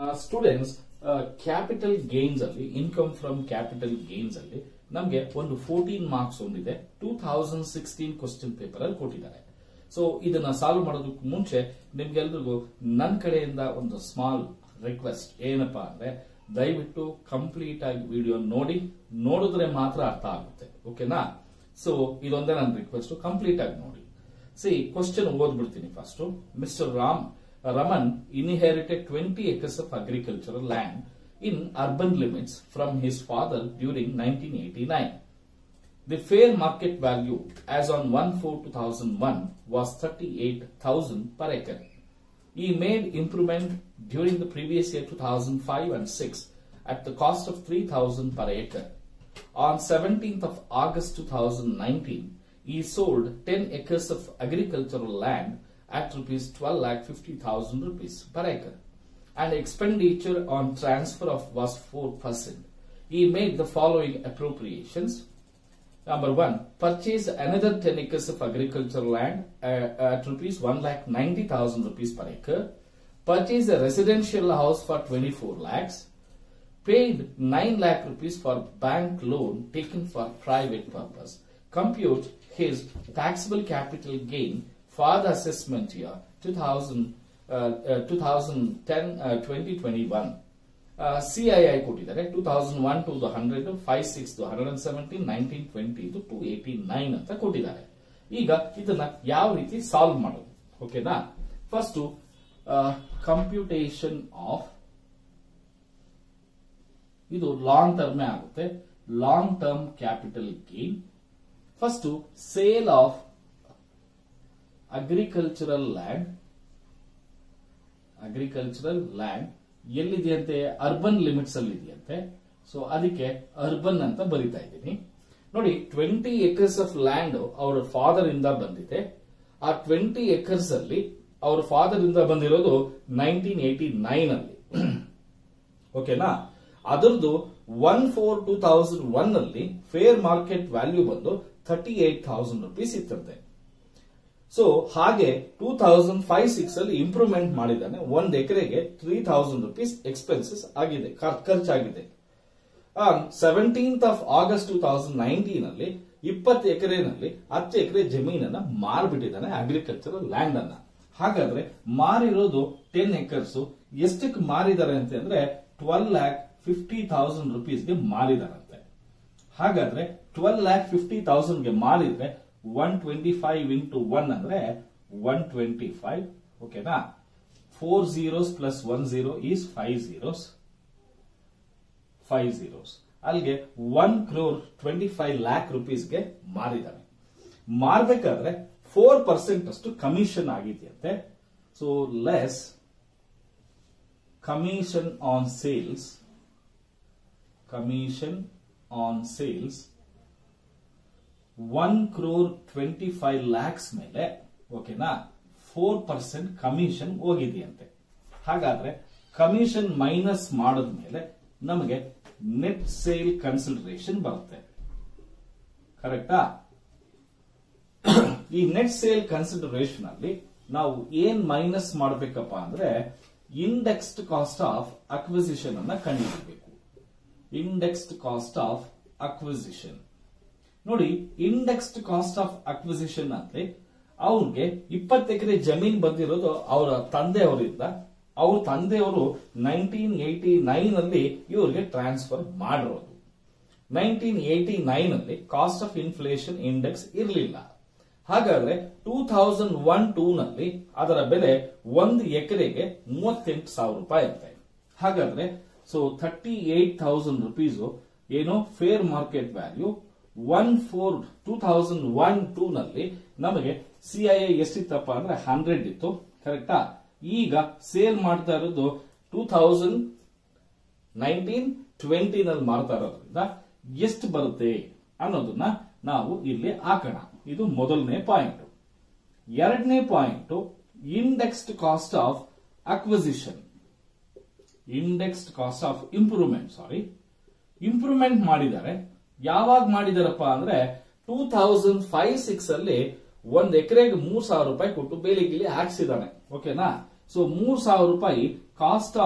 Students capital gains ಅಲ್ಲಿ income from capital gains ಅಲ್ಲಿ ನಮಗೆ ಒಂದು ಫೋರ್ಟೀನ್ ಮಾರ್ಕ್ಸ್ ಒಂದಿದೆ two thousand sixteen question paper ಅಲ್ಲಿ ಕೊಟ್ಟಿದ್ದಾರೆ ಸೊ ಇದನ್ನ ಸಾಲ್ವ್ ಮಾಡೋದಕ್ಕೆ ಮುಂಚೆ ನಿಮ್ಗೆಲ್ರಿಗೂ ನನ್ನ ಕಡೆಯಿಂದ ಒಂದು ಸ್ಮಾಲ್ ರಿಕ್ವೆಸ್ಟ್ ಏನಪ್ಪಾ ಅಂದ್ರೆ ದಯವಿಟ್ಟು ಕಂಪ್ಲೀಟ್ ಆಗಿ ವಿಡಿಯೋ ನೋಡಿ ನೋಡಿದ್ರೆ ಮಾತ್ರ ಅರ್ಥ ಆಗುತ್ತೆ ಓಕೆನಾ ಸೊ ಇದೊಂದೇ ನನ್ನ ರಿಕ್ವೆಸ್ಟ್ ಕಂಪ್ಲೀಟ್ ಆಗಿ ನೋಡಿ ಸಿ ಕ್ವಶನ್ ಓದ್ಬಿಡ್ತೀನಿ first mister Ram Raman inherited 20 acres of agricultural land in urban limits from his father during 1989. The fair market value as on 1-4-2001 was 38,000 per acre. He made improvement during the previous year 2005 and 6 at the cost of 3,000 per acre. On 17th of August 2019, he sold 10 acres of agricultural land at rupees 12 lakh 50,000 rupees per acre and expenditure on transfer of was 4%. He made the following appropriations. Number one, purchase another 10 acres of agricultural land uh, at rupees 1 lakh 90,000 rupees per acre. Purchase a residential house for 24 lakhs. Paid 9 lakh rupees for bank loan taken for private purpose. Compute his taxable capital gain for the assessment year 2000, uh, uh, 2010 uh, 2021 C I I ಕೊಟ್ಟಿದ್ದಾರೆ two thousand one two hundred five six hundred and seventeen nineteen twenty two eighty nine ಅಂತ ಕೊಟ್ಟಿದ್ದಾರೆ ಈಗ ಇದನ್ನ ಯಾವ ರೀತಿ solve ಮಾಡೋದು ಓಕೆನಾ first computation of ಇದು ಲಾಂಗ್ ಟರ್ಮೇ ಆಗುತ್ತೆ long term capital gain first sale of agricultural land agricultural land ಎಲ್ಲಿದೆಯಂತೆ ಅರ್ಬನ್ ಲಿಮಿಟ್ಸ್ ಅಲ್ಲಿ ಇದೆಯಂತೆ ಸೊ ಅದಕ್ಕೆ ಅರ್ಬನ್ ಅಂತ ಬರಿತಾ ಇದ್ದೀನಿ ನೋಡಿ ಟ್ವೆಂಟಿ ಎಕರ್ಸ್ ಆಫ್ ಲ್ಯಾಂಡ್ ಅವರ ಫಾದರ್ ಇಂದ ಬಂದಿದೆ ಆ ಟ್ವೆಂಟಿ ಎಕರ್ಸ್ ಅಲ್ಲಿ ಅವರ ಫಾದರ್ ಇಂದ ಬಂದಿರೋದು ನೈನ್ಟೀನ್ ಏಟಿ ನೈನ್ ಅಲ್ಲಿ ಓಕೆನಾ ಅದರದ್ದು one four two thousand one ಅಲ್ಲಿ ಫೇರ್ ಮಾರ್ಕೆಟ್ ವ್ಯಾಲ್ಯೂ ಬಂದು ಥರ್ಟಿ ಏಟ್ ತೌಸಂಡ್ ರುಪೀಸ್ ಇತ್ತಂತೆ ಸೊ ಹಾಗೆ ಟೂ ತೌಸಂಡ್ ಫೈವ್ ಸಿಕ್ಸ್ ಅಲ್ಲಿ ಇಂಪ್ರೂವ್ಮೆಂಟ್ ಮಾಡಿದ್ದಾನೆ ಒಂದ್ ಎಕರೆಗೆ ತ್ರೀ ತೌಸಂಡ್ ರುಪೀಸ್ ಎಕ್ಸ್ಪೆನ್ಸಸ್ ಆಗಿದೆ ಖರ್ಚಾಗಿದೆ seventeenth of August two thousand nineteen ಅಲ್ಲಿ ಇಪ್ಪತ್ತು ಎಕರೆನಲ್ಲಿ ಹತ್ತು ಎಕರೆ ಜಮೀನನ್ನ ಮಾರ್ಬಿಟ್ಟಿದ್ದಾನೆ ಅಗ್ರಿಕಲ್ಚರಲ್ ಲ್ಯಾಂಡ್ ಅನ್ನ ಹಾಗಾದ್ರೆ ಮಾರಿರೋದು ಟೆನ್ ಎಕರ್ಸ್ ಎಷ್ಟಕ್ಕೆ ಮಾರಿದ್ದಾರೆ ಅಂತ ಅಂದ್ರೆ ಟ್ವೆಲ್ ಲ್ಯಾಕ್ ಫಿಫ್ಟಿ ತೌಸಂಡ್ ರುಪೀಸ್ಗೆ ಮಾರಿದಾರಂತೆ ಹಾಗಾದ್ರೆ ಟ್ವೆಲ್ ಲ್ಯಾಕ್ ಫಿಫ್ಟಿ ತೌಸಂಡ್ಗೆ ಮಾರಿದ್ರೆ one twenty five into one ಅಂದ್ರೆ ಒನ್ ಟ್ವೆಂಟಿ ಫೈವ್ ಓಕೆನಾ four zeros plus one zero is five zeros five zeros ಅಲ್ಲಿಗೆ one crore twenty five lakh ರುಪೀಸ್ಗೆ ಮಾರಿದ್ದಾನೆ ಮಾರ್ಬೇಕಾದ್ರೆ ಫೋರ್ ಪರ್ಸೆಂಟ್ ಅಷ್ಟು ಕಮಿಷನ್ ಆಗಿದೆಯಂತೆ so less commission on sales commission on sales one crore twenty five lakhs ಮೇಲೆ ಓಕೆನಾ ಫೋರ್ ಪರ್ಸೆಂಟ್ ಕಮಿಷನ್ ಹೋಗಿದೆಯಂತೆ ಹಾಗಾದ್ರೆ ಕಮಿಷನ್ ಮೈನಸ್ ಮಾಡಿದ್ಮೇಲೆ ನಮಗೆ ನೆಟ್ ಸೇಲ್ ಕನ್ಸಿಡರೇಷನ್ ಬರುತ್ತೆ ಕರೆಕ್ಟಾ ಈ ನೆಟ್ ಸೇಲ್ ಕನ್ಸಿಡರೇಷನ್ ಅಲ್ಲಿ ನಾವು ಏನ್ ಮೈನಸ್ ಮಾಡಬೇಕಪ್ಪ ಅಂದ್ರೆ ಇಂಡೆಕ್ಸ್ಡ್ ಕಾಸ್ಟ್ ಆಫ್ ಅಕ್ವಿಸಿಷನ್ ಅನ್ನ ಕಂಡುಹಿಡಬೇಕು ಇಂಡೆಕ್ಸ್ಡ್ ಕಾಸ್ಟ್ ಆಫ್ ಅಕ್ವಿಸಿಷನ್ ನೋಡಿ ಇಂಡೆಕ್ಸ್ಡ್ ಕಾಸ್ಟ್ ಆಫ್ ಅಕ್ವಿಸಿಷನ್ ಅಂದ್ರೆ ಅವ್ರಿಗೆ ಇಪ್ಪತ್ತು ಎಕರೆ ಜಮೀನ್ ಬಂದಿರೋದು ಅವರ ತಂದೆಯವರಿಂದ ಅವ್ರ ತಂದೆಯವರು ನೈನ್ಟೀನ್ ಏಟಿ ನೈನ್ ಅಲ್ಲಿ ಇವ್ರಿಗೆ ಟ್ರಾನ್ಸ್ಫರ್ ಮಾಡಿರೋದು ನೈನ್ಟೀನ್ ಏಟಿ ನೈನ್ ಅಲ್ಲಿ ಕಾಸ್ಟ್ ಆಫ್ ಇನ್ಫ್ಲೇಷನ್ ಇಂಡೆಕ್ಸ್ ಇರಲಿಲ್ಲ ಹಾಗಾದ್ರೆ ಟೂ ಥೌಸಂಡ್ ಒನ್ ಟೂ ನಲ್ಲಿ ಅದರ ಬೆಲೆ ಒಂದು ಎಕರೆಗೆ ಮೂವತ್ತೆಂಟು ಸಾವಿರ ರೂಪಾಯಿ ಇರುತ್ತೆ ಹಾಗಾದ್ರೆ so thirty eight thousand rupees ಏನು fair market value one four two thousand one two ನಲ್ಲಿ ನಮಗೆ ಸಿಐ ಎಷ್ಟಿತ್ತಪ್ಪ ಅಂದ್ರೆ ಹಂಡ್ರೆಡ್ ಇತ್ತು ಕರೆಕ್ಟಾ ಈಗ ಸೇಲ್ ಮಾಡ್ತಾ ಇರೋದು ಟೂ ಥೌಸಂಡ್ ನೈನ್ಟೀನ್ ಟ್ವೆಂಟಿ ನಲ್ಲಿ ಮಾರ್ತಾ ಇರೋದ್ರಿಂದ ಎಷ್ಟು ಬರುತ್ತೆ ಅನ್ನೋದನ್ನ ನಾವು ಇಲ್ಲಿ ಹಾಕೋಣ ಇದು ಮೊದಲನೇ ಪಾಯಿಂಟ್ ಎರಡನೇ point indexed cost of acquisition indexed cost of improvement sorry improvement ಮಾಡಿದ್ದಾರೆ ಯಾವಾಗ ಮಾಡಿದಾರಪ್ಪ ಅಂದ್ರೆ ಟೂ ಥೌಸಂಡ್ ಫೈವ್ ಸಿಕ್ಸ್ ಅಲ್ಲಿ ಒಂದ್ ಎಕರೆಗೆ ಮೂರ್ ಸಾವಿರ ರೂಪಾಯಿ ಕೊಟ್ಟು ಬೇಲಿ ಗಿಲಿ ಹಾಕ್ಸಿದಾನೆ ಓಕೆನಾ ಸೊ ಮೂರ್ ಸಾವಿರ ರೂಪಾಯಿ ಕಾಸ್ಟ್ ಆಫ್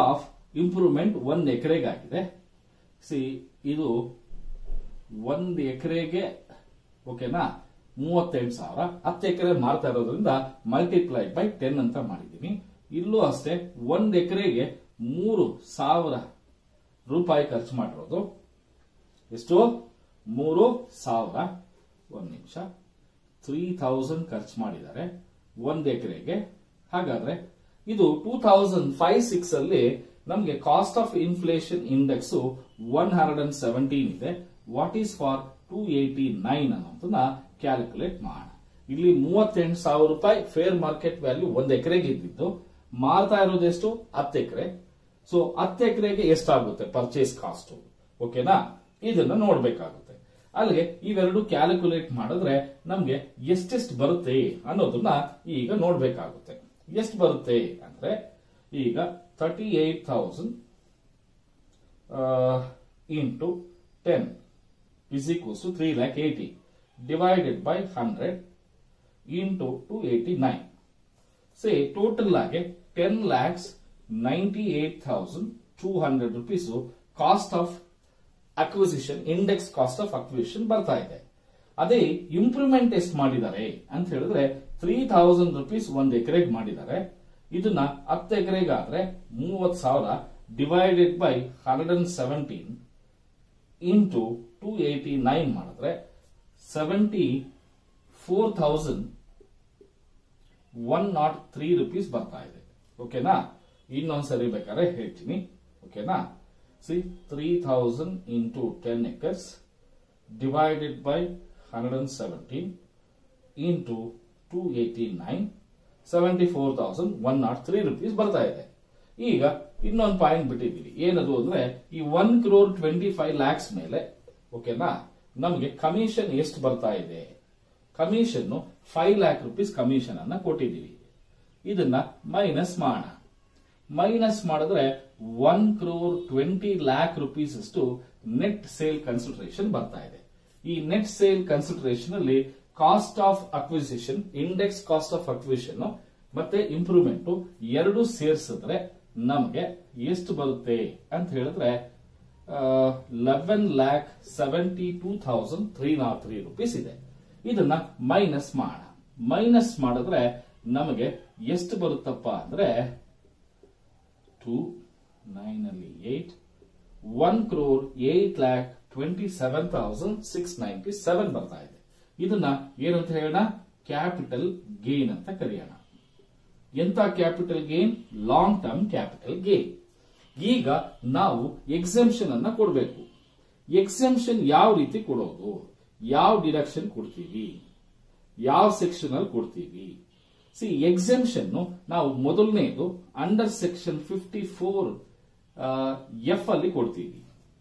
ಇಂಪ್ರೂವ್ಮೆಂಟ್ ಒಂದ್ ಎಕರೆಗಾಗಿದೆ ಸಿ ಇದು ಒಂದ್ ಎಕರೆಗೆ ಓಕೆನಾ ಮೂವತ್ತೆಂಟು ಸಾವಿರ ಹತ್ತು ಎಕರೆ ಮಾರ್ತಾ ಇರೋದ್ರಿಂದ ಮಲ್ಟಿಪ್ಲೈ ಬೈ ಟೆನ್ ಅಂತ ಮಾಡಿದ್ದೀನಿ ಇಲ್ಲೂ ಅಷ್ಟೇ ಒಂದ್ ಎಕರೆಗೆ ಮೂರು ಸಾವಿರ ರೂಪಾಯಿ ಖರ್ಚು ಮಾಡಿರೋದು ಎಷ್ಟು ಮೂರು ಸಾವಿರ ಒಂದ್ ನಿಮಿಷ ತ್ರೀ ಥೌಸಂಡ್ ಖರ್ಚು ಮಾಡಿದ್ದಾರೆ ಒಂದ್ ಎಕರೆಗೆ ಹಾಗಾದ್ರೆ ಇದು ಟೂ ಥೌಸಂಡ್ ಫೈವ್ ಸಿಕ್ಸ್ ಅಲ್ಲಿ ನಮಗೆ cost of inflation index one hundred and seventeen ಇದೆ what is for two eighty nine ಅನ್ನೋದನ್ನ ಕ್ಯಾಲ್ಕುಲೇಟ್ ಮಾಡೋಣ ಇಲ್ಲಿ ಮೂವತ್ತೆಂಟು ಸಾವಿರ ರೂಪಾಯಿ ಫೇರ್ ಮಾರ್ಕೆಟ್ ವ್ಯಾಲ್ಯೂ ಒಂದ್ ಎಕರೆಗೆ ಇದ್ದಿದ್ದು ಮಾರ್ತಾ ಇರೋದೆಷ್ಟು ಹತ್ತು ಎಕರೆ ಸೊ ಹತ್ತು ಎಕರೆಗೆ ಎಷ್ಟಾಗುತ್ತೆ ಪರ್ಚೇಸ್ ಕಾಸ್ಟ್ ಓಕೆನಾ ಇದನ್ನ ನೋಡ್ಬೇಕಾಗುತ್ತೆ ಅಲ್ಲಿಗೆ ಇವೆರಡು ಕ್ಯಾಲ್ಕುಲೇಟ್ ಮಾಡಿದ್ರೆ ನಮ್ಗೆ ಎಷ್ಟೆಷ್ಟು ಬರುತ್ತೆ ಅನ್ನೋದನ್ನ ಈಗ ನೋಡ್ಬೇಕಾಗುತ್ತೆ ಎಷ್ಟು ಬರುತ್ತೆ ಅಂದ್ರೆ ಈಗ thirty eight thousand into ten is equals to three lakh eighty divided by hundred into two eighty nine say total ಆಗಿ ten lakhs ninety eight thousand two hundred rupees cost of acquisition index cost of acquisition ಬರ್ತಾ ಇದೆ ಅದೇ improvement ಎಷ್ಟು ಮಾಡಿದ್ದಾರೆ ಅಂತ ಹೇಳಿದ್ರೆ three thousand rupees ಒಂದ್ ಎಕರೆಗೆ ಮಾಡಿದ್ದಾರೆ ಇದನ್ನ ಹತ್ತು ಎಕರೆಗಾದ್ರೆ ಮೂವತ್ ಸಾವಿರ divided by hundred and seventeen into two eighty nine ಮಾಡಿದ್ರೆ seventy four thousand one not three rupees ಬರ್ತಾ ಇದೆ ಓಕೆನಾ ಇನ್ನೊಂದ್ಸರಿ ಬೇಕಾದ್ರೆ ಹೇಳ್ತೀನಿ ಓಕೆನಾ see three thousand into ten acres divided by hundred and seventeen into two eighty nine seventy four thousand one not three rupees ಬರ್ತಾ ಇದೆ ಈಗ ಇನ್ನೊಂದು ಪಾಯಿಂಟ್ ಬಿಟ್ಟಿದ್ದೀವಿ ಏನದು ಅಂದ್ರೆ ಈ one crore twenty five lakhs ಮೇಲೆ ಓಕೆನಾ ನಮಗೆ ಕಮಿಷನ್ ಎಷ್ಟು ಬರ್ತಾ ಇದೆ commission five lakh rupees commission ಅನ್ನ ಕೊಟ್ಟಿದ್ದೀವಿ ಇದನ್ನ ಮೈನಸ್ ಮಾಡೋಣ ಮೈನಸ್ ಮಾಡಿದ್ರೆ one crore twenty lakh rupees ಅಷ್ಟು ನೆಟ್ ಸೇಲ್ ಕನ್ಸಿಡರೇಷನ್ ಬರ್ತಾ ಇದೆ ಈ ನೆಟ್ ಸೇಲ್ ಕನ್ಸಿಡರೇಷನ್ ಅಲ್ಲಿ cost of acquisition index cost of acquisition ಮತ್ತೆ ಇಂಪ್ರೂವ್ಮೆಂಟ್ ಎರಡು ಸೇರಿಸಿದ್ರೆ ನಮಗೆ ಎಷ್ಟು ಬರುತ್ತೆ ಅಂತ ಹೇಳಿದ್ರೆ eleven lakh seventy two thousand three not three rupees ಇದೆ ಇದನ್ನ ಮೈನಸ್ ಮಾಡೋಣ ಮೈನಸ್ ಮಾಡಿದ್ರೆ ನಮಗೆ ಎಷ್ಟು ಬರುತ್ತಪ್ಪ ಅಂದ್ರೆ ಟು ನೈನ್ ಅಲ್ಲಿ eight one crore eight lakh twenty seven thousand six ninety seven ಬರ್ತಾ ಇದೆ ಇದನ್ನ ಏನಂತ ಹೇಳೋಣ ಕ್ಯಾಪಿಟಲ್ ಗೇನ್ ಅಂತ ಕರೆಯೋಣ ಎಂತ capital gain long term capital gain ಈಗ ನಾವು ಎಕ್ಸೆಂಪ್ಷನ್ ಅನ್ನ ಕೊಡಬೇಕು ಎಕ್ಸೆಂಪ್ಷನ್ ಯಾವ ರೀತಿ ಕೊಡೋದು ಯಾವ ಡಿಡಕ್ಷನ್ ಕೊಡ್ತೀವಿ ಯಾವ ಸೆಕ್ಷನ್ ಅಲ್ಲಿ ಕೊಡ್ತೀವಿ ಸಿ ಎಕ್ಸೆಂಪ್ಷನ್ ನಾವು ಮೊದಲನೇದು under section fifty four F ಅಲ್ಲಿ ಕೊಡ್ತೀವಿ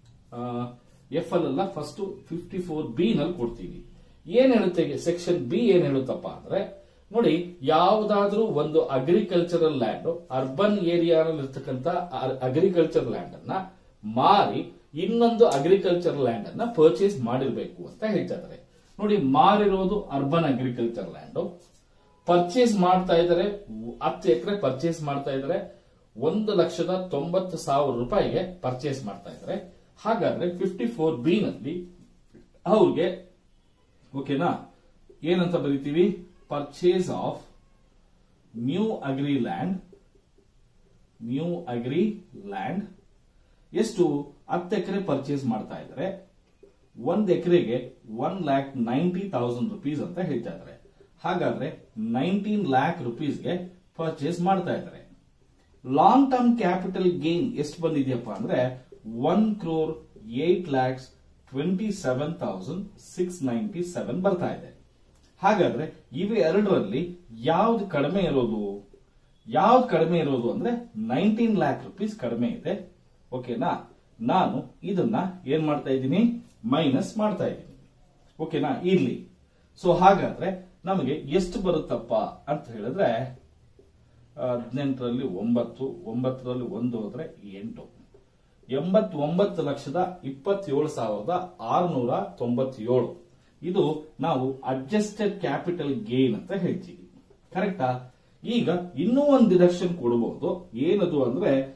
ಎಫ್ ಅಲ್ಲ ಫಸ್ಟ್ ಫಿಫ್ಟಿ ಫೋರ್ ಬಿ ನಲ್ಲಿ ಕೊಡ್ತೀವಿ ಏನ್ ಹೇಳುತ್ತೆ ಸೆಕ್ಷನ್ ಬಿ ಏನ್ ಹೇಳುತ್ತಪ್ಪ ಅಂದ್ರೆ ನೋಡಿ ಯಾವುದಾದ್ರೂ ಒಂದು ಅಗ್ರಿಕಲ್ಚರಲ್ ಲ್ಯಾಂಡ್ ಅರ್ಬನ್ ಏರಿಯಾನಲ್ಲಿ ಇರ್ತಕ್ಕಂಥ ಅಗ್ರಿಕಲ್ಚರ್ ಲ್ಯಾಂಡ್ ಅನ್ನ ಮಾರಿ ಇನ್ನೊಂದು ಅಗ್ರಿಕಲ್ಚರ್ ಲ್ಯಾಂಡ್ ಅನ್ನ ಪರ್ಚೇಸ್ ಮಾಡಿರ್ಬೇಕು ಅಂತ ಹೇಳ್ತಾ ಇದ್ದಾರೆ ನೋಡಿ ಮಾರಿರೋದು ಅರ್ಬನ್ ಅಗ್ರಿಕಲ್ಚರ್ ಲ್ಯಾಂಡ್ ಪರ್ಚೇಸ್ ಮಾಡ್ತಾ ಇದ್ದಾರೆ ಹತ್ತು ಎಕರೆ ಪರ್ಚೇಸ್ ಮಾಡ್ತಾ ಇದ್ದಾರೆ ಒಂದು ಲಕ್ಷದ ತೊಂಬತ್ತು ಸಾವಿರ ರೂಪಾಯಿಗೆ ಪರ್ಚೇಸ್ ಮಾಡ್ತಾ ಇದ್ದಾರೆ ಹಾಗಾದ್ರೆ ಫಿಫ್ಟಿ ಫೋರ್ ಬಿ ನಲ್ಲಿ ಅವ್ರಿಗೆ ಓಕೆನಾ ಏನಂತ ಬರೀತೀವಿ purchase of new agri land new agri land ಎಷ್ಟು ಹತ್ತು ಎಕರೆ ಪರ್ಚೇಸ್ ಮಾಡ್ತಾ ಇದ್ದಾರೆ ಒಂದ್ ಎಕರೆಗೆ one lakh ninety thousand rupees ಅಂತ ಹೇಳ್ತಾ ಇದ್ದಾರೆ ಹಾಗಾದ್ರೆ ನೈನ್ಟೀನ್ ಲ್ಯಾಕ್ ರುಪೀಸ್ಗೆ ಪರ್ಚೇಸ್ ಮಾಡ್ತಾ ಇದ್ದಾರೆ ಲಾಂಗ್ ಟರ್ಮ್ ಕ್ಯಾಪಿಟಲ್ ಗೇನ್ ಎಷ್ಟು ಬಂದಿದೆಯಪ್ಪ ಅಂದ್ರೆ one crore eight lakhs twenty seven thousand six ninety seven ಬರ್ತಾ ಇದೆ ಹಾಗಾದ್ರೆ ಇವೆ ಎರಡರಲ್ಲಿ ಯಾವ್ದು ಕಡಿಮೆ ಇರೋದು ಯಾವ್ದು ಕಡಿಮೆ ಇರೋದು ಅಂದ್ರೆ ನೈನ್ಟೀನ್ ಲ್ಯಾಕ್ ರುಪೀಸ್ ಕಡಿಮೆ ಇದೆ ಓಕೆನಾ ನಾನು ಇದನ್ನ ಏನ್ ಮಾಡ್ತಾ ಇದ್ದೀನಿ ಮೈನಸ್ ಮಾಡ್ತಾ ಇದ್ದೀನಿ ಓಕೆನಾ ಇರ್ಲಿ ಸೊ ಹಾಗಾದ್ರೆ ನಮಗೆ ಎಷ್ಟು ಬರುತ್ತಪ್ಪ ಅಂತ ಹೇಳಿದ್ರೆ ಹದಿನೆಂಟರಲ್ಲಿ ಒಂಬತ್ತು ಒಂಬತ್ತರಲ್ಲಿ ಒಂದು ಹೋದ್ರೆ ಎಂಟು ಎಂಬತ್ತೊಂಬತ್ತು ಲಕ್ಷದ ಇಪ್ಪತ್ತೇಳು ಸಾವಿರದ ಆರುನೂರ ತೊಂಬತ್ತೇಳು ಇದು ನಾವು ಅಡ್ಜಸ್ಟೆಡ್ ಕ್ಯಾಪಿಟಲ್ ಗೇನ್ ಅಂತ ಹೇಳ್ತೀವಿ ಕರೆಕ್ಟಾ ಈಗ ಇನ್ನೂ ಒಂದು ಡಿಡಕ್ಷನ್ ಕೊಡಬಹುದು ಏನದು ಅಂದ್ರೆ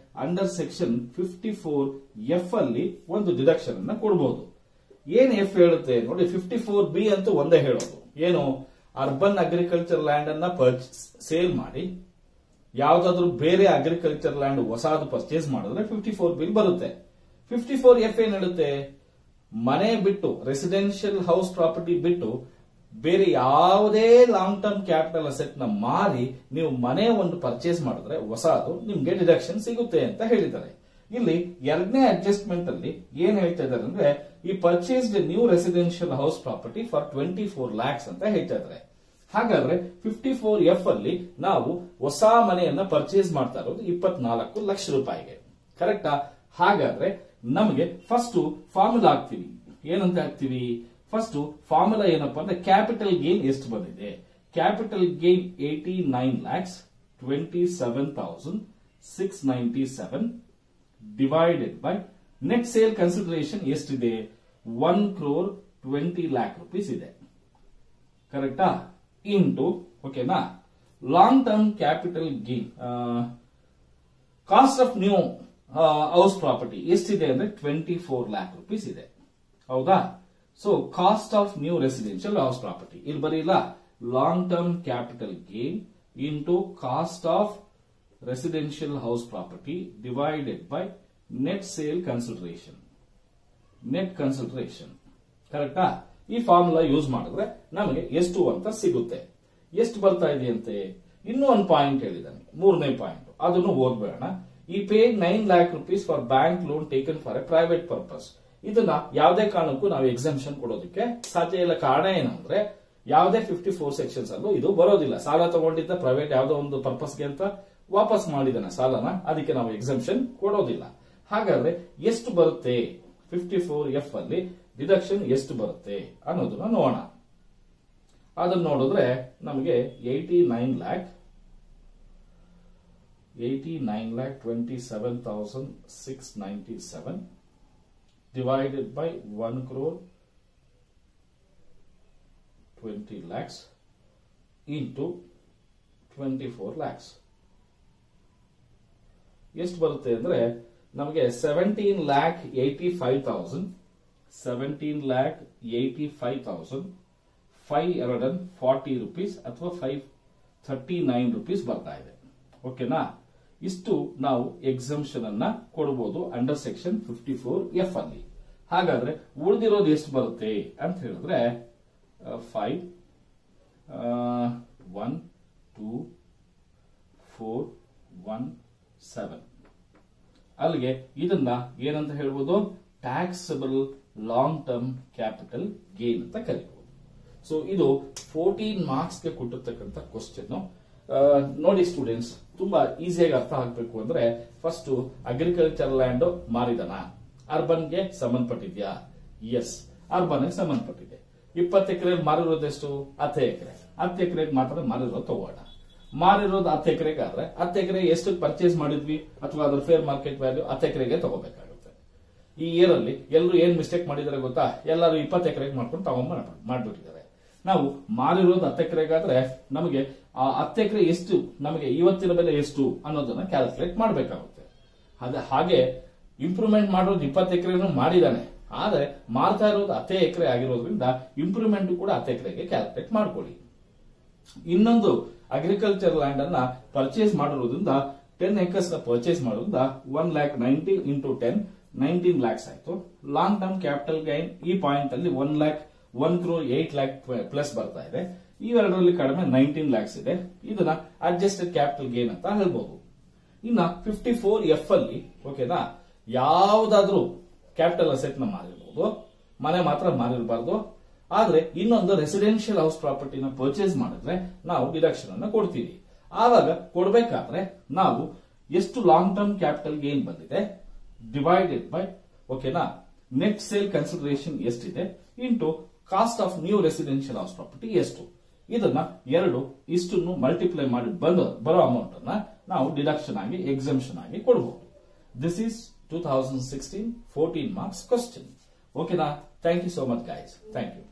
under section fifty four F ಅಲ್ಲಿ ಒಂದು ಡಿಡಕ್ಷನ್ ಅನ್ನ ಕೊಡಬಹುದು ಏನ್ ಎಫ್ ಹೇಳುತ್ತೆ ನೋಡಿ ಫಿಫ್ಟಿ ಫೋರ್ ಬಿ ಅಂತೂ ಒಂದೇ ಹೇಳೋದು ಏನು ಅರ್ಬನ್ ಅಗ್ರಿಕಲ್ಚರ್ ಲ್ಯಾಂಡ್ ಅನ್ನ ಸೇಲ್ ಮಾಡಿ ಯಾವ್ದಾದ್ರು ಬೇರೆ ಅಗ್ರಿಕಲ್ಚರ್ ಲ್ಯಾಂಡ್ ಹೊಸದು ಪರ್ಚೇಸ್ ಮಾಡಿದ್ರೆ ಫಿಫ್ಟಿ ಫೋರ್ ಬಿಲ್ ಬರುತ್ತೆ ಫಿಫ್ಟಿ ಫೋರ್ ಎಫ್ ಏನ್ ಹೇಳುತ್ತೆ ಮನೆ ಬಿಟ್ಟು ರೆಸಿಡೆನ್ಷಿಯಲ್ ಹೌಸ್ ಪ್ರಾಪರ್ಟಿ ಬಿಟ್ಟು ಬೇರೆ ಯಾವುದೇ ಲಾಂಗ್ ಟರ್ಮ್ ಕ್ಯಾಪಿಟಲ್ ಅಸೆಟ್ ನ ಮಾರಿ ನೀವು ಮನೆ ಒಂದು ಪರ್ಚೇಸ್ ಮಾಡಿದ್ರೆ ಹೊಸದು ನಿಮ್ಗೆ ಡಿಡಕ್ಷನ್ ಸಿಗುತ್ತೆ ಅಂತ ಹೇಳಿದ್ದಾರೆ ಇಲ್ಲಿ ಎರಡನೇ ಅಡ್ಜಸ್ಟ್ಮೆಂಟ್ ಅಲ್ಲಿ ಏನ್ ಹೇಳ್ತಾ ಇದ್ದಾರೆ ಅಂದ್ರೆ ಈ purchased new residential house property for twenty four lakhs ಅಂತ ಹೇಳ್ತಾ ಇದ್ದಾರೆ ಹಾಗಾದ್ರೆ ಫಿಫ್ಟಿ ಫೋರ್ ಎಫ್ ಅಲ್ಲಿ ನಾವು ಹೊಸ ಮನೆಯನ್ನ ಪರ್ಚೇಸ್ ಮಾಡ್ತಾ ಇರೋದು ಇಪ್ಪತ್ನಾಲ್ಕು ಲಕ್ಷ ರೂಪಾಯಿಗೆ ಕರೆಕ್ಟಾ ಹಾಗಾದ್ರೆ ನಮಗೆ ಫಸ್ಟ್ ಫಾರ್ಮುಲಾ ಹಾಕ್ತಿವಿ ಏನಂತ ಹಾಕ್ತಿವಿ ಫಸ್ಟ್ ಫಾರ್ಮುಲಾ ಏನಪ್ಪಾ ಅಂದ್ರೆ ಕ್ಯಾಪಿಟಲ್ ಗೇನ್ ಎಷ್ಟು ಬಂದಿದೆ capital gain eighty nine lakhs twenty seven thousand six ninety seven divided by net sale consideration ಎಷ್ಟಿದೆ one crore twenty lakh rupees ಇದೆ ಕರೆಕ್ಟಾ ಇಂಟು ಓಕೆನಾ long term capital gain cost of new house property ಎಷ್ಟಿದೆ ಅಂದ್ರೆ ಟ್ವೆಂಟಿ ಫೋರ್ ಲ್ಯಾಕ್ ರುಪೀಸ್ ಇದೆ ಹೌದಾ so cost of new residential house property ಇಲ್ಲಿ ಬರೀಲ್ಲ long term capital gain into cost of residential house property divided by net sale consideration net consideration ಕರೆಕ್ಟಾ ಈ formula use ಮಾಡಿದ್ರೆ ನಮಗೆ ಎಷ್ಟು ಅಂತ ಸಿಗುತ್ತೆ ಎಷ್ಟು ಬರ್ತಾ ಇದೆಯಂತೆ ಇನ್ನೂ ಒಂದು ಪಾಯಿಂಟ್ ಹೇಳಿದ್ದಾನೆ ಮೂರನೇ ಪಾಯಿಂಟ್ ಅದನ್ನು ಓದ್ಬೇಡ ಈ paid nine lakh rupees for bank loan taken for a private purpose ಇದನ್ನ ಯಾವುದೇ ಕಾರಣಕ್ಕೂ ನಾವು ಎಕ್ಸಾಮ್ಷನ್ ಕೊಡೋದಕ್ಕೆ ಸಾಧ್ಯ ಇಲ್ಲ ಕಾರಣ ಏನಂದ್ರೆ ಯಾವುದೇ ಫಿಫ್ಟಿ ಫೋರ್ ಸೆಕ್ಷನ್ಸ್ ಅಲ್ಲೂ ಇದು ಬರೋದಿಲ್ಲ ಸಾಲ ತಗೊಂಡಿದ್ದ ಪ್ರೈವೇಟ್ ಯಾವುದೋ ಒಂದು ಪರ್ಪಸ್ಗೆ ಅಂತ ವಾಪಸ್ ಮಾಡಿದಾನೆ ಸಾಲನ ಅದಕ್ಕೆ ನಾವು ಎಕ್ಸಾಮ್ಷನ್ ಕೊಡೋದಿಲ್ಲ ಹಾಗಾದ್ರೆ ಎಷ್ಟು ಬರುತ್ತೆ ಫಿಫ್ಟಿ ಫೋರ್ ಎಫ್ ಅಲ್ಲಿ ಡಿಡಕ್ಷನ್ ಎಷ್ಟು ಬರುತ್ತೆ ಅನ್ನೋದನ್ನ ನೋಡೋಣ ಅದನ್ನ ನೋಡಿದ್ರೆ ನಮಗೆ eighty nine lakh eighty nine lakh twenty seven thousand six ninety seven divided by 1 crore 20 lakhs into 24 lakhs ಎಷ್ಟು ಬರುತ್ತೆ ಅಂದ್ರೆ ನಮಗೆ seventeen lakh eighty five thousand seventeen lakh eighty five thousand five ಎರಡನ್ ಫಾರ್ಟಿ ರುಪೀಸ್ ಅಥವಾ ಫೈವ್ ಥರ್ಟಿ ನೈನ್ ರುಪೀಸ್ ಬರ್ತಾ ಇದೆ ಓಕೆನಾ ಇಷ್ಟು ನಾವು ಎಕ್ಸಂಪ್ಷನ್ ಅನ್ನ ಕೊಡಬಹುದು under section fifty four F ಅಲ್ಲಿ ಹಾಗಾದ್ರೆ ಉಳಿದಿರೋದು ಎಷ್ಟು ಬರುತ್ತೆ ಅಂತ ಹೇಳಿದ್ರೆ five one two four one seven ಅಲ್ಲಿಗೆ ಇದನ್ನ ಏನಂತ ಹೇಳ್ಬೋದು taxable long term capital gain ಅಂತ ಕರಿಬಹುದು ಸೊ ಇದು ಫೋರ್ಟೀನ್ ಮಾರ್ಕ್ಸ್ ಗೆ ಕೊಟ್ಟಿರ್ತಕ್ಕಂಥ ಕ್ವಶನ್ ನೋಡಿ ಸ್ಟೂಡೆಂಟ್ಸ್ ತುಂಬಾ ಈಸಿಯಾಗಿ ಅರ್ಥ ಆಗ್ಬೇಕು ಅಂದ್ರೆ ಫಸ್ಟ್ ಅಗ್ರಿಕಲ್ಚರ್ ಲ್ಯಾಂಡ್ ಮಾರಿದನ ಅರ್ಬನ್ ಗೆ ಸಂಬಂಧಪಟ್ಟಿದ್ಯಾ ಎಸ್ ಅರ್ಬನ್ ಗೆ ಸಂಬಂಧಪಟ್ಟಿದೆ ಇಪ್ಪತ್ತು ಎಕರೆ ಮಾರಿರೋದೆಷ್ಟು ಹತ್ತು ಎಕರೆ ಹತ್ತು ಎಕರೆಗೆ ಮಾತ್ರ ಮಾರಿರೋದು ತಗೋಣ ಮಾರಿರೋದು ಹತ್ತು ಎಕರೆಗೆ ಆದ್ರೆ ಹತ್ತು ಎಕರೆ ಎಷ್ಟು ಪರ್ಚೇಸ್ ಮಾಡಿದ್ವಿ ಅಥವಾ ಅದ್ರ ಫೇರ್ ಮಾರ್ಕೆಟ್ ವ್ಯಾಲ್ಯೂ ಹತ್ತು ಎಕರೆಗೆ ತಗೋಬೇಕಾಗುತ್ತೆ ಈ ಇಯರ್ ಅಲ್ಲಿ ಎಲ್ಲರೂ ಏನ್ ಮಿಸ್ಟೇಕ್ ಮಾಡಿದಾರೆ ಗೊತ್ತಾ ಎಲ್ಲರೂ ಇಪ್ಪತ್ತು ಎಕರೆಗೆ ಮಾಡ್ಕೊಂಡು ತಗೊಂಡ್ ಮಾಡ್ಬಿಟ್ಟಿದ್ದಾರೆ ನಾವು ಮಾರಿರೋದು ಹತ್ತು ಎಕರೆಗಾದ್ರೆ ನಮಗೆ ಆ ಹತ್ತು ಎಕರೆ ಎಷ್ಟು ನಮಗೆ ಇವತ್ತಿನ ಬೆಲೆ ಎಷ್ಟು ಅನ್ನೋದನ್ನ ಕ್ಯಾಲ್ಕುಲೇಟ್ ಮಾಡಬೇಕಾಗುತ್ತೆ ಅದೇ ಹಾಗೆ ಇಂಪ್ರೂವ್ಮೆಂಟ್ ಮಾಡೋದು ಇಪ್ಪತ್ತು ಎಕರೆನೂ ಮಾಡಿದಾನೆ ಆದ್ರೆ ಮಾರ್ತಾ ಇರೋದು ಹತ್ತೇ ಎಕರೆ ಆಗಿರೋದ್ರಿಂದ ಇಂಪ್ರೂವ್ಮೆಂಟ್ ಕೂಡ ಹತ್ತು ಎಕರೆಗೆ ಕ್ಯಾಲ್ಕುಲೇಟ್ ಮಾಡ್ಕೊಳ್ಳಿ ಇನ್ನೊಂದು ಅಗ್ರಿಕಲ್ಚರ್ ಲ್ಯಾಂಡ್ ಅನ್ನ ಪರ್ಚೇಸ್ ಮಾಡಿರೋದ್ರಿಂದ ಟೆನ್ ಏಕರ್ಸ್ ನ ಪರ್ಚೇಸ್ ಮಾಡೋದ್ರಿಂದ one lakh nineteen into ten nineteen lakhs ಆಯ್ತು ಲಾಂಗ್ ಟರ್ಮ್ ಕ್ಯಾಪಿಟಲ್ ಗೈನ್ ಈ ಪಾಯಿಂಟ್ ಅಲ್ಲಿ one lakh one crore eight lakh plus ಬರ್ತಾ ಇದೆ ಇವೆರಡರಲ್ಲಿ ಕಡಿಮೆ ನೈನ್ಟೀನ್ ಲ್ಯಾಕ್ಸ್ ಇದೆ ಇದನ್ನ ಅಡ್ಜಸ್ಟೆಡ್ ಕ್ಯಾಪಿಟಲ್ ಗೇನ್ ಅಂತ ಹೇಳ್ಬೋದು ಇನ್ನ ಫಿಫ್ಟಿ ಫೋರ್ ಎಫ್ ಅಲ್ಲಿ ಓಕೆನಾ ಯಾವ್ದಾದ್ರೂ ಕ್ಯಾಪಿಟಲ್ ಅಸೆಟ್ ನ ಮಾರಿರ್ಬೋದು ಮನೆ ಮಾತ್ರ ಮಾರಿರಬಾರ್ದು ಆದ್ರೆ ಇನ್ನೊಂದು ರೆಸಿಡೆನ್ಷಿಯಲ್ ಹೌಸ್ ಪ್ರಾಪರ್ಟಿನ ಪರ್ಚೇಸ್ ಮಾಡಿದ್ರೆ ನಾವು ಡಿಡಕ್ಷನ್ ಅನ್ನ ಕೊಡ್ತೀವಿ ಆವಾಗ ಕೊಡ್ಬೇಕಾದ್ರೆ ನಾವು ಎಷ್ಟು ಲಾಂಗ್ ಟರ್ಮ್ ಕ್ಯಾಪಿಟಲ್ ಗೇನ್ ಬಂದಿದೆ ಡಿವೈಡೆಡ್ ಬೈ ಓಕೆನಾ ನೆಟ್ ಸೇಲ್ ಕನ್ಸಿಡರೇಷನ್ ಎಷ್ಟಿದೆ into cost of new residential house property ಎಷ್ಟು ಇದನ್ನ ಎರಡು ಇಷ್ಟನ್ನು ಮಲ್ಟಿಪ್ಲೈ ಮಾಡಿ ಬಂದ ಬರೋ ಅಮೌಂಟ್ ಅನ್ನ ನಾವು ಡಿಡಕ್ಷನ್ ಆಗಿ ಎಕ್ಸಂಪ್ಷನ್ ಆಗಿ ಕೊಡಬಹುದು this is two thousand sixteen fourteen marks question ಓಕೆನಾ thank you so much guys thank you